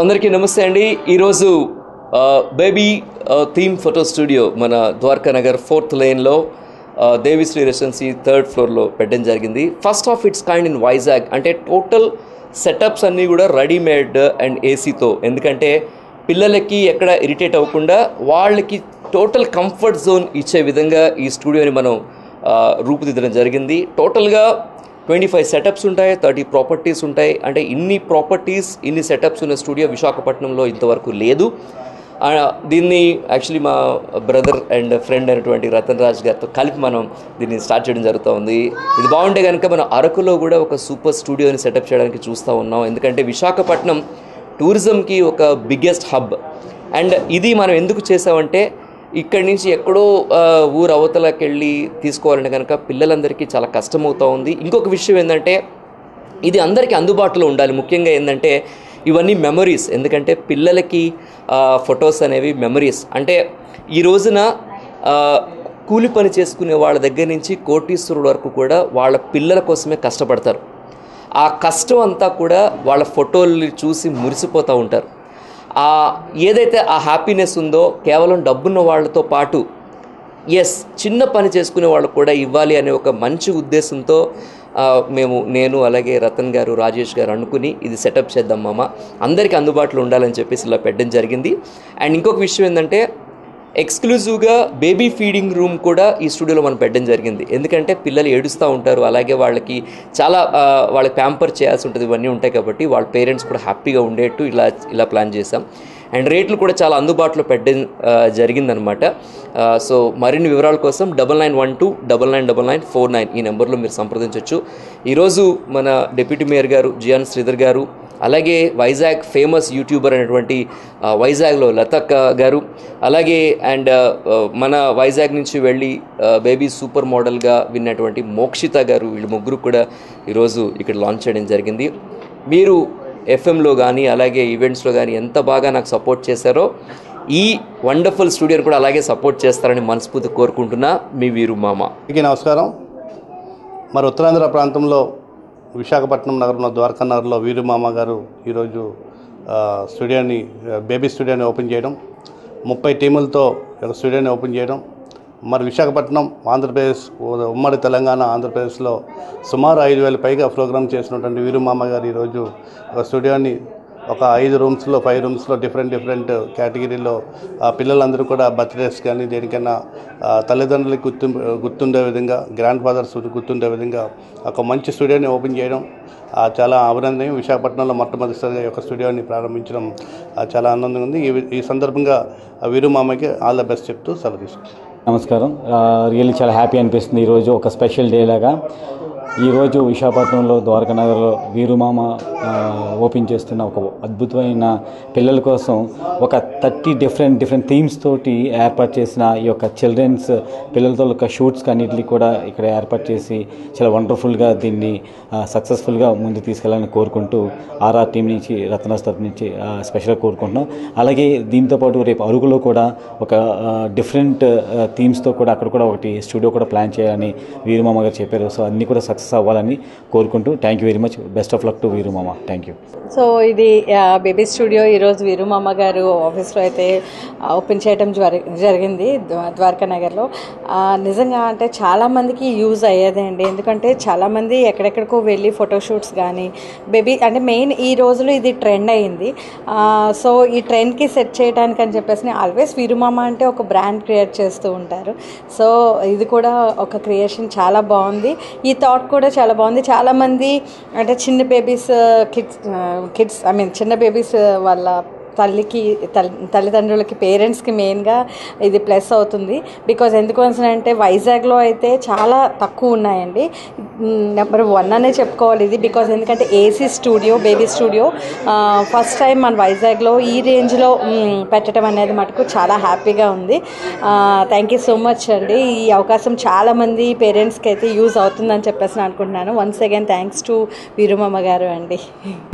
అందరికీ నమస్తే అండి ఈరోజు బేబీ థీమ్ ఫోటో స్టూడియో మన ద్వారకా నగర్ ఫోర్త్ లేన్లో దేవిశ్రీ రెసిడెన్సీ థర్డ్ ఫ్లోర్లో పెట్టడం జరిగింది first of its kind in Vizag అంటే టోటల్ సెటప్స్ అన్నీ కూడా రెడీమేడ్ అండ్ ఏసీతో ఎందుకంటే పిల్లలకి ఎక్కడ ఇరిటేట్ అవ్వకుండా వాళ్ళకి టోటల్ కంఫర్ట్ జోన్ ఇచ్చే విధంగా ఈ స్టూడియోని మనం ఆ, రూపుదిద్దడం జరిగింది టోటల్గా ట్వంటీ ఫైవ్ సెటప్స్ ఉంటాయి థర్టీ ప్రాపర్టీస్ ఉంటాయి అంటే ఇన్ని ప్రాపర్టీస్ ఇన్ని సెటప్స్ ఉన్న స్టూడియో విశాఖపట్నంలో ఇంతవరకు లేదు ఆ, దీన్ని యాక్చువల్లీ మా బ్రదర్ అండ్ ఫ్రెండ్ అయినటువంటి రతన్ రాజ్ గారితో కలిపి మనం దీన్ని స్టార్ట్ చేయడం జరుగుతూ ఉంది ఇది బాగుంటే కనుక మనం అరకులో కూడా ఒక సూపర్ స్టూడియోని సెటప్ చేయడానికి చూస్తూ ఉన్నాం ఎందుకంటే విశాఖపట్నం టూరిజంకి ఒక బిగ్గెస్ట్ హబ్ అండ్ ఇది మనం ఎందుకు చేసామంటే ఇక్కడి నుంచి ఎక్కడో ఆ, ఊరు అవతలకి వెళ్ళి తీసుకోవాలంటే కనుక పిల్లలందరికీ చాలా కష్టమవుతూ ఉంది ఇంకొక విషయం ఏంటంటే ఇది అందరికీ అందుబాటులో ఉండాలి ముఖ్యంగా ఏంటంటే ఇవన్నీ మెమరీస్ ఎందుకంటే పిల్లలకి ఫొటోస్ అనేవి మెమరీస్ అంటే ఈ రోజున ఆ, కూలి పని చేసుకునే వాళ్ళ దగ్గర నుంచి కోటీశ్వరుల వరకు కూడా వాళ్ళ పిల్లల కోసమే కష్టపడతారు ఆ కష్టం అంతా కూడా వాళ్ళ ఫోటోలు చూసి మురిసిపోతూ ఉంటారు ఆ ఏదైతే ఆ హ్యాపీనెస్ ఉందో కేవలం డబ్బున్న వాళ్ళతో పాటు ఎస్ చిన్న పని చేసుకునే వాళ్ళకు కూడా ఇవ్వాలి అనే ఒక మంచి ఉద్దేశంతో ఆ, మేము నేను అలాగే రతన్ గారు రాజేష్ గారు అనుకుని ఇది సెటప్ చేద్దాం మామ అందరికీ అందుబాటులో ఉండాలని చెప్పేసి ఇలా పెట్టడం జరిగింది అండ్ ఇంకొక విషయం ఏంటంటే ఎక్స్క్లూజివ్గా బేబీ ఫీడింగ్ రూమ్ కూడా ఈ స్టూడియోలో మనం పెట్టడం జరిగింది ఎందుకంటే పిల్లలు ఏడుస్తూ ఉంటారు అలాగే వాళ్ళకి చాలా ఆ, వాళ్ళకి ప్యాంపర్ చేయాల్సి ఉంటుంది ఇవన్నీ ఉంటాయి కాబట్టి వాళ్ళ పేరెంట్స్ కూడా హ్యాపీగా ఉండేట్టు ఇలా ఇలా ప్లాన్ చేసాం అండ్ రేట్లు కూడా చాలా అందుబాటులో పెట్టడం ఆ, జరిగిందనమాట ఆ, సో మరిన్ని వివరాల కోసం double nine one two double nine double nine four nine ఈ నెంబర్లో మీరు సంప్రదించవచ్చు ఈరోజు మన డిప్యూటీ మేయర్ గారు జియాన్ శ్రీధర్ గారు అలాగే వైజాగ్ ఫేమస్ యూట్యూబర్ అయినటువంటి ఆ, వైజాగ్లో లతక్క గారు అలాగే అండ్ ఆ, మన వైజాగ్ నుంచి వెళ్ళి ఆ, బేబీ సూపర్ మోడల్గా విన్నటువంటి మోక్షిత గారు వీళ్ళు ముగ్గురు కూడా ఈరోజు ఇక్కడ లాంచ్ చేయడం జరిగింది మీరు ఎఫ్ఎంలో కానీ అలాగే ఈవెంట్స్లో కానీ ఎంత బాగా నాకు సపోర్ట్ చేశారో ఈ వండర్ఫుల్ స్టూడియోని కూడా అలాగే సపోర్ట్ చేస్తారని మనస్ఫూర్తి కోరుకుంటున్నా మీ వీరు మామ అందరికీ నమస్కారం మరి ఉత్తరాంధ్ర ప్రాంతంలో విశాఖపట్నం నగరంలో ద్వారకా నగర్లో వీరుమామ గారు ఈరోజు ఆ, స్టూడియోని ఆ, బేబీ స్టూడియోని ఓపెన్ చేయడం ముప్పై టీములతో ఒక స్టూడియోని ఓపెన్ చేయడం మరి విశాఖపట్నం ఆంధ్రప్రదేశ్ ఉ- ఉమ్మడి తెలంగాణ ఆంధ్రప్రదేశ్లో సుమారు ఐదు వేల పైగా ప్రోగ్రామ్ చేసినటువంటి వీరుమామ గారు ఈరోజు ఒక స్టూడియోని ఒక ఐదు రూమ్స్లో ఫైవ్ రూమ్స్లో డిఫరెంట్ డిఫరెంట్ కేటగిరీలో ఆ పిల్లలందరూ కూడా బర్త్డేస్ కానీ దేనికైనా ఆ, తల్లిదండ్రులకు గుర్తు గుర్తుండే విధంగా గ్రాండ్ ఫాదర్స్ గుర్తుండే విధంగా ఒక మంచి స్టూడియోని ఓపెన్ చేయడం ఆ, చాలా అభినందనీయం విశాఖపట్నంలో మొట్టమొదటిసారిగా ఈ యొక్క స్టూడియోని ప్రారంభించడం ఆ, చాలా ఆనందంగా ఉంది ఈ ఈ సందర్భంగా ఆ వీరుమామకి ఆల్ ద బెస్ట్ చెప్తూ సెలవు తీసుకుంటాం నమస్కారం రియల్లీ చాలా హ్యాపీ అనిపిస్తుంది ఈరోజు ఒక స్పెషల్ డే లాగా ఈరోజు విశాఖపట్నంలో ద్వారకా నగర్లో వీరుమామ ఆ, ఓపెన్ చేస్తున్న ఒక అద్భుతమైన పిల్లల కోసం ఒక థర్టీ డిఫరెంట్ డిఫరెంట్ థీమ్స్ తోటి ఏర్పాటు చేసిన ఈ యొక్క చిల్డ్రన్స్ పిల్లలతో ఒక షూట్స్ అన్నిటిని కూడా ఇక్కడ ఏర్పాటు చేసి చాలా వండర్ఫుల్గా దీన్ని సక్సెస్ఫుల్గా ముందుకు తీసుకెళ్ళాలని కోరుకుంటూ ఆర్ఆర్ టీం నుంచి రత్నాస్ తరపు నుంచి స్పెషల్గా కోరుకుంటున్నాం అలాగే దీంతో పాటు రేపు అరుగులో కూడా ఒక డిఫరెంట్ థీమ్స్తో కూడా అక్కడ కూడా ఒకటి స్టూడియో కూడా ప్లాన్ చేయాలని వీరుమామ గారు చెప్పారు సో అన్నీ కూడా సక్సెస్ అవ్వాలని కోరుకుంటూ thank you very much best of luck to Veerumama thank you so ఇది ఆ, బేబీ స్టూడియో ఈరోజు వీరుమామ గారు ఆఫీస్లో అయితే ఆ, ఓపెన్ చేయడం జరి జరిగింది ద్వా- ద్వారకా నగర్లో ఆ, నిజంగా అంటే చాలామందికి యూజ్ అయ్యేదే అండి ఎందుకంటే చాలామంది ఎక్కడెక్కడికో వెళ్ళి ఫోటోషూట్స్ కానీ బేబీ అంటే మెయిన్ ఈ రోజులో ఇది ట్రెండ్ అయింది ఆ, సో ఈ ట్రెండ్కి సెట్ చేయడానికి అని చెప్పేసి ఆల్వేస్ వీరుమామ అంటే ఒక బ్రాండ్ క్రియేట్ చేస్తూ ఉంటారు సో ఇది కూడా ఒక క్రియేషన్ చాలా బాగుంది ఈ థాట్ కూడా చాలా బాగుంది చాలామంది అంటే చిన్న babies kids kids I mean చిన్న బేబీస్ వాళ్ళ తల్లికి తల్లి తల్లిదండ్రులకి పేరెంట్స్కి మెయిన్గా ఇది ప్లస్ అవుతుంది బికాజ్ ఎందుకు అంటే వైజాగ్లో అయితే చాలా తక్కువ ఉన్నాయండి నెంబర్ వన్ అనే చెప్పుకోవాలి ఇది బికాజ్ ఎందుకంటే AC studio baby studio first time మన వైజాగ్లో ఈ రేంజ్లో మ్, పెట్టడం అనేది మటుకు చాలా హ్యాపీగా ఉంది థ్యాంక్ యూ సో మచ్ అండి ఈ అవకాశం చాలామంది పేరెంట్స్కి అయితే యూజ్ అవుతుందని చెప్పేసి నేను అనుకుంటున్నాను once again thanks to Veerumamma గారు అండి